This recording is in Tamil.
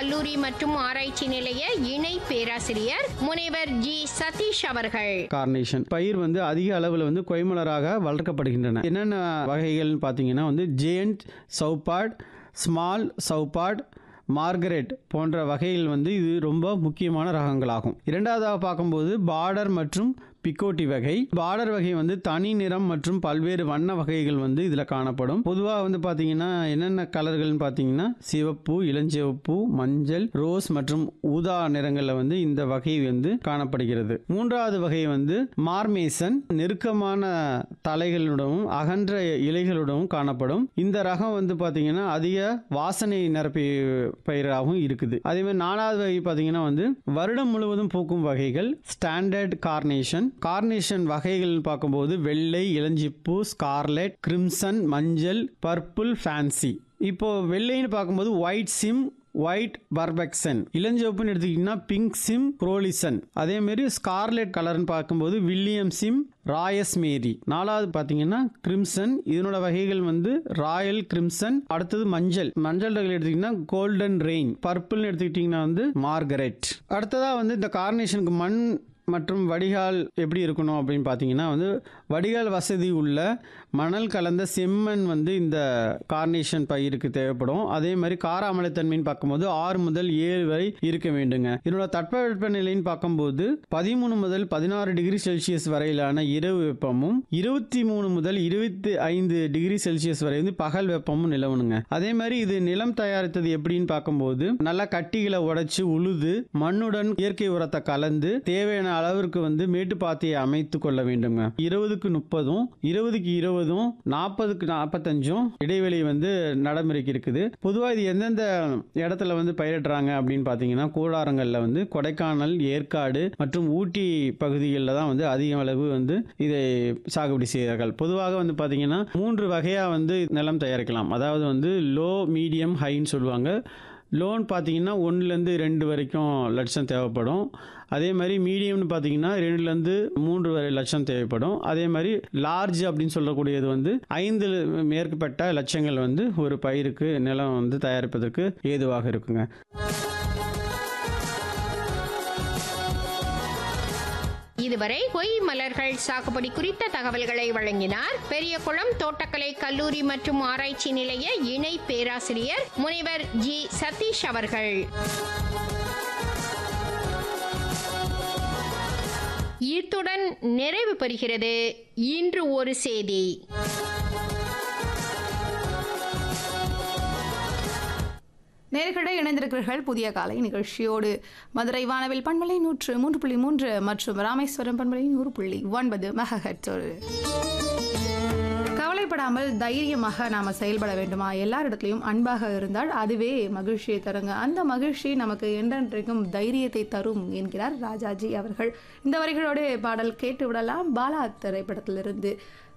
கல்லூரி மற்றும் ஆராய்ச்சி நிலைய இணை பேராசிரியர் முனைவர் ஜி சதீஷ் அவர்கள் கார்னேஷன் பயிர் வந்து அதிக அளவில் வந்து கொய்மலராக வளர்க்கப்படுகின்றன என்னென்ன வகைகள்னு பார்த்தீங்கன்னா வந்து giant Chabaud small Chabaud marguerite போன்ற வகைகள் வந்து இது ரொம்ப முக்கியமான ரகங்களாகும் இரண்டாவதாக பார்க்கும்போது பார்டர் மற்றும் பிக்கோட்டி வகை பார்டர் வகை வந்து தனி நிறம் மற்றும் பல்வேறு வண்ண வகைகள் வந்து இதில் காணப்படும் பொதுவாக வந்து பார்த்தீங்கன்னா என்னென்ன கலர்கள்னு பார்த்தீங்கன்னா சிவப்பு இளஞ்சிவப்பு மஞ்சள் ரோஸ் மற்றும் ஊதா நிறங்களில் வந்து இந்த வகை வந்து காணப்படுகிறது மூன்றாவது வகை வந்து மார்மேசன் நெருக்கமான தலைகளுடனும் அகன்ற இலைகளுடனும் காணப்படும் இந்த ரகம் வந்து பார்த்தீங்கன்னா அதிக வாசனை நிரப்பி பயிராகவும் இருக்குது அதே மாதிரி நாலாவது வகை பார்த்தீங்கன்னா வந்து வருடம் முழுவதும் பூக்கும் வகைகள் ஸ்டாண்டர்ட் கார்னேஷன் கார்னேஷன் வகைகள் பார்க்கும்போது வெள்ளை இளஞ்சிப்பு ஸ்கார்லெட் கிரிம்சன் மஞ்சள் பர்பிள் ஃபேன்சி இப்போ வெள்ளைன்னு பார்க்கும்போது ஒயிட் சிம் ஒயிட் பர்பெக்சன் இளஞ்சிவப்புன்னு எடுத்துக்கிட்டிங்கன்னா பிங்க் சிம் குரோலிசன் அதே மாதிரி ஸ்கார்லெட் கலர்னு பார்க்கும்போது வில்லியம் சிம் ராயஸ் மேரி நாலாவது பார்த்தீங்கன்னா கிரிம்சன் இதனோட வகைகள் வந்து ராயல் கிரிம்சன் அடுத்தது மஞ்சள் மஞ்சள் ரகங்கள் எடுத்துக்கிட்டிங்கன்னா கோல்டன் ரெயின் பர்பிள்னு எடுத்துக்கிட்டிங்கன்னா வந்து மார்கரெட் அடுத்ததாக வந்து இந்த கார்னேஷனுக்கு மண் மற்றும் வடிகால் எப்படி இருக்கணும் அப்படின்னு பார்த்தீங்கன்னா வந்து வடிகால் வசதி உள்ள மணல் கலந்த செம்மண் வந்து இந்த கார்னேஷன் பயிருக்கு தேவைப்படும் அதே மாதிரி கார அமிலத்தன்மைன்னு பார்க்கும்போது ஆறு முதல் ஏழு வரை இருக்க வேண்டுங்க இதனோட தட்பவெப்ப நிலைன்னு பார்க்கும்போது பதிமூணு முதல் பதினாறு டிகிரி செல்சியஸ் வரையிலான இரவு வெப்பமும் இருபத்தி மூணு முதல் இருபத்தி ஐந்து டிகிரி செல்சியஸ் வரை வந்து பகல் வெப்பமும் நிலவணுங்க அதே மாதிரி இது நிலம் தயாரித்தது எப்படின்னு பார்க்கும்போது நல்லா கட்டிகளை உடைச்சு உழுது மண்ணுடன் இயற்கை உரத்தை கலந்து தேவையான அளவிற்கு வந்து மேட்டுப்பாத்தியை அமைத்து கொள்ள வேண்டுங்க இருபதுக்கு முப்பதும் இருபதுக்கு இருபதும் நாற்பதுக்கு நாற்பத்தஞ்சும் இடைவெளி வந்து நடைமுறைக்கு இருக்குது பொதுவாக இது எந்தெந்த இடத்துல வந்து பயிரிடுறாங்க அப்படின்னு பார்த்தீங்கன்னா கூடாரங்களில் வந்து கொடைக்கானல் ஏற்காடு மற்றும் ஊட்டி பகுதிகளில் தான் வந்து அதிக அளவு வந்து இதை சாகுபடி செய்கிறார்கள் பொதுவாக வந்து பார்த்தீங்கன்னா மூன்று வகையாக வந்து நிலம் தயாரிக்கலாம் அதாவது வந்து லோ மீடியம் ஹைன்னு சொல்லுவாங்க லோன் பார்த்தீங்கன்னா ஒன்றுலேருந்து ரெண்டு வரைக்கும் லட்சம் தேவைப்படும் அதே மாதிரி மீடியம்னு பார்த்தீங்கன்னா ரெண்டுலேருந்து மூன்று வரை லட்சம் தேவைப்படும் அதே மாதிரி லார்ஜ் அப்படின்னு சொல்லக்கூடியது வந்து ஐந்து மேற்பட்ட லட்சங்கள் வந்து ஒரு பயிருக்கு நிலம் வந்து தயாரிப்பதற்கு ஏதுவாக இருக்குங்க இதுவரை கொய் மலர்கள் சாகுபடி குறித்த தகவல்களை வழங்கினார் பெரியகுளம் தோட்டக்கலை கல்லூரி மற்றும் ஆராய்ச்சி நிலைய இணை பேராசிரியர் முனைவர் ஜி சதீஷ் அவர்கள் இத்துடன் நிறைவு பெறுகிறது இன்று ஒரு செய்தி நேர்களை இணைந்திருக்கிறீர்கள் புதிய காலை நிகழ்ச்சியோடு மதுரை வானவில் பண்பலை நூற்று மூன்று புள்ளி மூன்று மற்றும் ராமேஸ்வரம் பண்பலை நூறு புள்ளி ஒன்பது மெகஹெட்ஸோடு கவலைப்படாமல் தைரியமாக நாம செயல்பட வேண்டுமா எல்லாரிடத்துலையும் அன்பாக இருந்தால் அதுவே மகிழ்ச்சியை தருங்க அந்த மகிழ்ச்சி நமக்கு என்றென்றைக்கும் தைரியத்தை தரும் என்கிறார் ராஜாஜி அவர்கள் இந்த வரிகளோடு பாடல் கேட்டு விடலாம் பாலா திரைப்படத்திலிருந்து